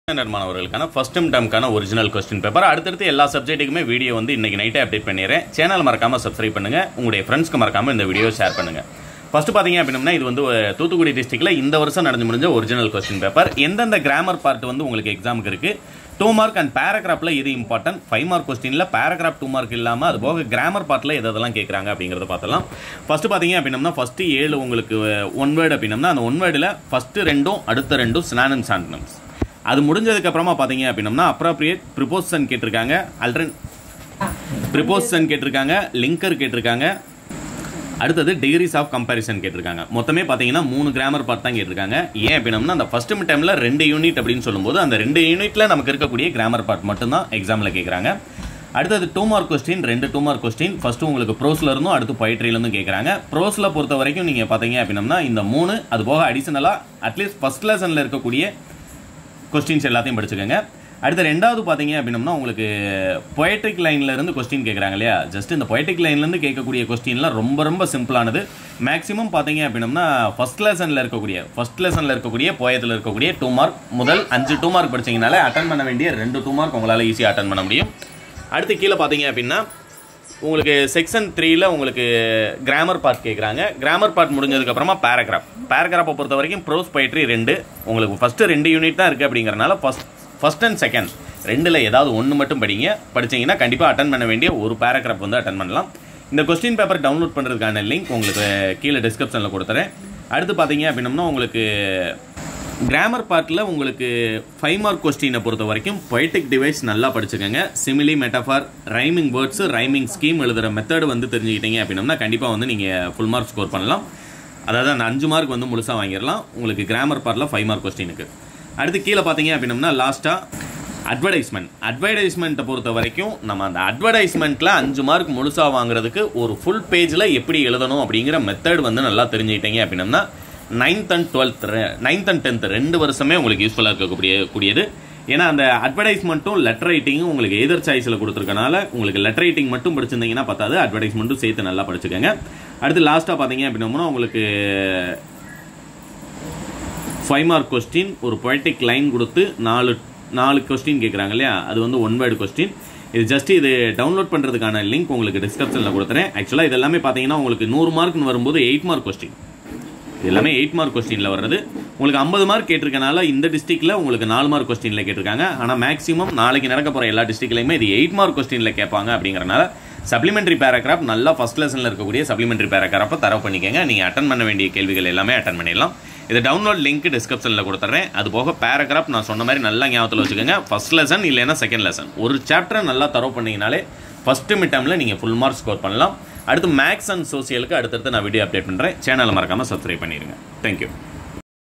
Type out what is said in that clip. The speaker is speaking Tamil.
ஸ்டாண்டர்ட் மாணவர்களுக்கான ஃபர்ஸ்ட் டைம் டேம்க்கான ஒரிஜினல் கொஸ்டின் பேப்பர் அடுத்தடுத்து எல்லா சப்ஜெக்ட்டுக்குமே வீடியோ வந்து இன்னைக்கு நைட்டே அப்டேட் பண்ணிடுறேன் சேனல் மறக்காம சப்ஸ்கிரைப் பண்ணுங்க உங்களுடைய ஃப்ரெண்ட்ஸ்க்கு மறக்காம இந்த வீடியோ ஷேர் பண்ணுங்க ஃபர்ஸ்ட் பாத்தீங்க அப்படின்னா இது வந்து அஹ், தூத்துக்குடி டிஸ்ட்ரிக்ட்ல இந்த வருஷம் நடந்து முடிஞ்ச ஒரிஜினல் கொஸ்டின் பேப்பர் எந்தெந்த கிராமர் பார்ட் வந்து உங்களுக்கு எக்ஸாமுக்கு இருக்கு டூ மார்க் அண்ட் பேராகிராஃப்ல இது இம்பார்ட்டன்ட் ஃபைவ் மார்க் கொஸ்டின்ல பேராகிராஃப் டூ மார்க் இல்லாம அது போக கிராமர் பார்ட்ல எதெல்லாம் கேட்குறாங்க அப்படிங்கறத பார்த்தலாம் ஃபர்ஸ்ட் பாத்தீங்க அப்படின்னா ஃபர்ஸ்ட் ஏழு உங்களுக்கு ஒன் வேர்டு அப்படின்னா அந்த ஒன் வேர்டில் ஃபர்ஸ்ட் ரெண்டும் அடுத்த ரெண்டும் சினானம்ஸ் ஆண்டனம்ஸ் அது முடிஞ்சதுக்கு அப்புறமா பாத்தீங்க அப்படின்னா அப்ராப்ரியேட் ப்ரிப்போசன் கேட்டிருக்காங்க அல்ட்ரன் ப்ரிப்போசன் கேட்டிருக்காங்க லிங்கர் கேட்டிருக்காங்க அடுத்தது டிகிரிஸ் ஆஃப் கம்பேரிசன் கேட்டிருக்காங்க மொத்தமே பார்த்தீங்கன்னா மூணு கிராமர் பார்ட் தான் கேட்டிருக்காங்க ஏன் அப்படின்னா அந்த ஃபர்ஸ்ட் டைம்ல ரெண்டு யூனிட் அப்படின்னு சொல்லும்போது அந்த ரெண்டு யூனிட்ல நமக்கு இருக்கக்கூடிய கிராமர் பார்ட் மட்டும்தான் எக்ஸாம்ல கேட்குறாங்க அடுத்தது டூ மார்க் கொஸ்டின் ரெண்டு டூ மார்க் கொஸ்டின் ஃபர்ஸ்ட் உங்களுக்கு ப்ரோஸ்ல இருந்தும் அடுத்து poetryல இருந்தும் கேட்குறாங்க ப்ரோஸ்ல பொறுத்த வரைக்கும் நீங்க பார்த்தீங்க அப்படின்னா இந்த மூணு அது போக அடிஷனலா அட்லீஸ்ட் ஃபர்ஸ்ட் லெசன்ல இருக்கக்கூடிய கொஸ்டின்ஸ் எல்லாத்தையும் படிச்சுக்கோங்க அடுத்து ரெண்டாவது பார்த்தீங்க அப்படின்னா உங்களுக்கு பொயட்ரிக் லைன்ல இருந்து கொஸ்டின் கேட்குறாங்க இல்லையா ஜஸ்ட் இந்த பொயட்ரிக் லைன்ல இருந்து கேட்கக்கூடிய கொஸ்டின்லாம் ரொம்ப ரொம்ப சிம்பிளானது மேக்ஸிமம் பார்த்தீங்க அப்படின்னா ஃபர்ஸ்ட் லெசன்ல இருக்கக்கூடிய ஃபர்ஸ்ட் லெசன்ல இருக்கக்கூடிய போயத்தில் இருக்கக்கூடிய டூ மார்க் முதல் அஞ்சு டூ மார்க் படிச்சீங்கனாலே அட்டன் பண்ண வேண்டிய ரெண்டு டூ மார்க் உங்களால் ஈஸியாக அட்டன் பண்ண முடியும் அடுத்து கீழே பார்த்தீங்க அப்படின்னா உங்களுக்கு செக்ஷன் த்ரீல உங்களுக்கு கிராமர் பார்ட் கேட்குறாங்க கிராமர் பார்ட் முடிஞ்சதுக்கப்புறமா பேராகிராஃப் பேராகிராஃபை பொறுத்த வரைக்கும் ப்ரோஸ் poetry ரெண்டு உங்களுக்கு ஃபஸ்ட்டு ரெண்டு யூனிட் தான் இருக்குது அப்படிங்கறனால ஃபஸ்ட் ஃபஸ்ட் அண்ட் செகண்ட் ரெண்டில் ஏதாவது ஒன்று மட்டும் படிங்க படிச்சீங்கன்னா கண்டிப்பாக அட்டன் பண்ண வேண்டிய ஒரு பேராகிராஃப் வந்து அட்டன் பண்ணலாம் இந்த கொஸ்டின் பேப்பர் டவுன்லோட் பண்ணுறதுக்கான லிங்க் உங்களுக்கு கீழே டிஸ்கிரிப்ஷனில் கொடுத்துறேன் அடுத்து பார்த்தீங்க அப்படின்னம்னா உங்களுக்கு கிராமர் பார்ட்டில் உங்களுக்கு ஃபைவ் மார்க் கொஸ்டினை பொறுத்த வரைக்கும் பொய்டிக் டிவைஸ் நல்லா படிச்சுக்கோங்க simile metaphor rhyming words rhyming scheme எழுதுகிற மெத்தட் வந்து தெரிஞ்சுக்கிட்டீங்க அப்படின்னா கண்டிப்பாக வந்து நீங்கள் ஃபுல் மார்க் ஸ்கோர் பண்ணலாம் அதாவது அந்த அஞ்சு மார்க் வந்து முழுசாக வாங்கிடலாம் உங்களுக்கு கிராமர் பார்ட்டில் ஃபைவ் மார்க் கொஸ்டினுக்கு அடுத்து கீழே பார்த்தீங்க அப்படின்னம்னா லாஸ்ட்டாக அட்வர்டைஸ்மெண்ட் அட்வர்டைஸ்மெண்ட்டை பொறுத்த வரைக்கும் நம்ம அந்த அட்வர்டைஸ்மெண்ட்டில் அஞ்சு மார்க் முழுசாக வாங்குறதுக்கு ஒரு ஃபுல் பேஜில் எப்படி எழுதணும் அப்படிங்கிற மெத்தட் வந்து நல்லா தெரிஞ்சுக்கிட்டீங்க அப்படின்னா ninth and twelfth ninth and tenth ரெண்டு வருஷமே உங்களுக்கு யூஸ்ஃபுல்லாக இருக்கக்கூடிய கூடியது ஏன்னா அந்த அட்வர்டைஸ்மெண்ட்டும் லெட்டர் ரைட்டிங்கும் உங்களுக்கு எதிர் சாய்ஸில் கொடுத்துருக்கனால உங்களுக்கு லெட்டர் ரைட்டிங் மட்டும் படிச்சிருந்தீங்கன்னா பத்தாது அட்வர்டைஸ்மெண்ட்டும் சேர்த்து நல்லா படிச்சுக்கோங்க அடுத்து லாஸ்ட்டாக பார்த்தீங்க அப்படின்னா உங்களுக்கு ஃபைவ் மார்க் கொஸ்டின் ஒரு பொய்டிக் லைன் கொடுத்து நாலு நாலு கொஸ்டின் கேட்குறாங்க இல்லையா அது வந்து ஒன் வேர்டு கொஸ்டின் இது ஜஸ்ட் இது டவுன்லோட் பண்ணுறதுக்கான லிங்க் உங்களுக்கு டிஸ்கிரிப்ஷனில் கொடுத்துறேன் ஆக்சுவலாக இது எல்லாமே பார்த்தீங்கன்னா உங்களுக்கு நூறு மார்க்னு வரும்போது எயிட் மார்க் கொஸ்டின் இது எல்லாமே எயிட் மார்க் கொஸ்டினில் வர்றது உங்களுக்கு ஐம்பது மார்க் கேட்டிருக்கனால இந்த டிஸ்ட்ரிக்டில் உங்களுக்கு நாலு மார்க் கொஸ்டினில் கேட்டிருக்காங்க ஆனால் மேக்ஸிமம் நாளைக்கு நடக்க போகிற எல்லா டிஸ்ட்ரிக்ட்லையுமே இது எயிட் மார்க் கொஸ்டினில் கேட்பாங்க அப்படிங்கறனால சப்ளிமெண்டரி பேராகிராஃப் நல்லா ஃபர்ஸ்ட் லெசனில் இருக்கக்கூடிய சப்ளிமெண்டரி பேராகிராஃபை தரவு பண்ணிக்கங்க நீங்கள் அட்டன் பண்ண வேண்டிய கேள்விகள் எல்லாமே அட்டன் பண்ணிடலாம் இது டவுன்லோட் லிங்க் டிஸ்கிரிப்ஷனில் கொடுத்துட்றேன் அது போக பேராகிராஃப் நான் சொன்ன மாதிரி நல்லா ஞாபகத்தில் வச்சுக்கோங்க ஃபர்ஸ்ட் லெசன் இல்லைன்னா செகண்ட் லெசன் ஒரு சாப்டரை நல்லா தரவு பண்ணீங்கனாலே ஃபஸ்ட்டு மிட் டேர்மில் நீங்கள் ஃபுல் மார்க் ஸ்கோர் பண்ணலாம் அடுத்து மேக்ஸ் அண்ட் சோசியலுக்கு அடுத்தடுத்து நான் வீடியோ அப்டேட் பண்ணுறேன் சேனலை மறக்காமல் சப்ஸ்கிரைப் பண்ணிடுங்க தேங்க்யூ